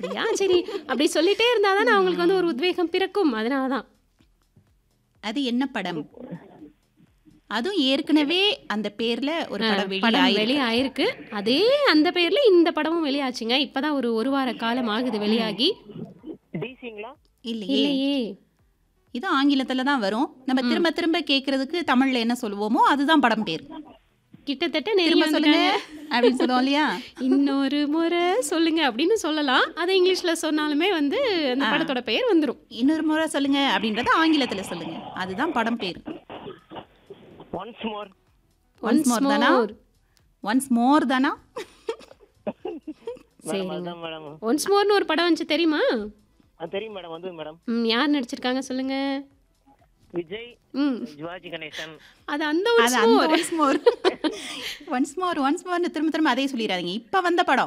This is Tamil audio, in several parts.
அப்படியா சரி அப்படி சொல்லிட்டே இருந்தால் தானே அவங்களுக்கு வந்து ஒரு உத்வேகம் பிறக்கும் அதனால தான் அது என்ன படம் அதுவும் ஏற்கனவே அந்த பேர்ல ஒரு படம் படம் வெளியாயிருக்கு வெளியாயிருக்கு அதே அந்த பேர்ல இந்த படமும் வெளியாச்சுங்க இப்பதான் ஒரு ஒரு வார காலம் ஆகுது வெளியாகி டிசிங்களா இல்லையே இல்லையே இது ஆங்கிலத்துல தான் வரும் நம்ம திரும்ப திரும்ப கேட்கறதுக்கு தமிழ்ல என்ன சொல்லுவோமோ அதுதான் படம் பேர் கிட்டத்தட்ட திரும்ப நெருங்கி சொல்லுங்க வந்துட்டாங்க. அப்படின்னு சொல்லுவோம் இல்லையா இன்னொரு முறை சொல்லுங்க அப்படின்னு சொல்லலாம் அதை இங்கிலீஷ்ல சொன்னாலுமே வந்து அந்த படத்தோட பெயர் வந்துரும் இன்னொரு முறை சொல்லுங்க அப்படின்றத ஆங்கிலத்துல சொல்லுங்க அதுதான் படம் பேர் ஒன்ஸ் மோர் ஒன்ஸ் மோர் தானா ஒன்ஸ் மோர் தானா மேடம் அதுதான் மேடம் ஒன்ஸ் மோர்னு ஒரு படம் வந்துச்சு தெரியுமா அது தெரியும் மேடம் வந்து மேடம் ம், யார் நடிச்சிருக்காங்க சொல்லுங்க விஜய் ம் சிவாஜி கணேசன் அது அந்த அது ஒன்ஸ் அந்த more once more once more once மோர்னு திரும்ப திரும்ப அதே சொல்லிடாதீங்க இப்ப வந்த படம்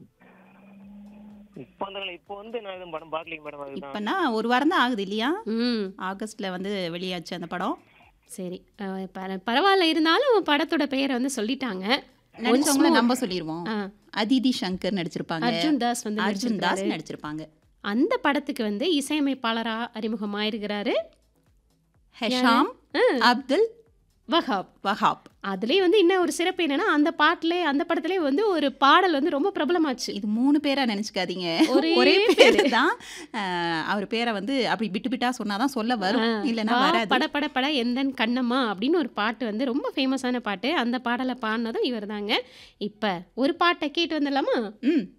இப்போ அந்த இப்போ வந்து நான் எதுவும் படம் பார்க்கலைங்க மேடம் அதுதான் இப்பனா ஒரு வாரம் தான் ஆகுது இல்லையா ம் ஆகஸ்ட்ல வந்து வெளியாச்சு அந்த படம் சரி அஹ், பர- பரவாயில்ல இருந்தாலும் படத்தோட பெயரை வந்து சொல்லிட்டாங்க நடிச்சவங்கள நம்ம சொல்லிடுவோம் ஆ. அதிதி சங்கர் நடிச்சிருப்பாங்க அர்ஜுன் தாஸ் வந்து அர்ஜுன் தாஸ் நடிச்சிருக்காரு. நடிச்சிருப்பாங்க அந்த படத்துக்கு வந்து இசையமைப்பாளரா அறிமுகமாயிருக்கிறாரு ஹெஷாம் அப்துல் வஹாப் வஹாப் அதுலயே வந்து இன்னும் ஒரு சிறப்பு என்னன்னா அந்த பாட்டுல அந்த படத்திலே வந்து ஒரு பாடல் வந்து ரொம்ப பிரபலமாச்சு இது மூணு பேரா நினைச்சுக்காதீங்க ஒரே ஒரே பேரு தான் அஹ், அவர் பேரை வந்து அப்படி விட்டு விட்டா சொன்னாதான் சொல்ல வரும் இல்லைன்னா வா, வராது பட பட பட எந்தன் கண்ணம்மா அப்படின்னு ஒரு பாட்டு வந்து ரொம்ப ஃபேமஸான பாட்டு அந்த பாடலை பாடினதும் இவர் தாங்க இப்போ ஒரு பாட்டை கேட்டு வந்துடலாமா ம்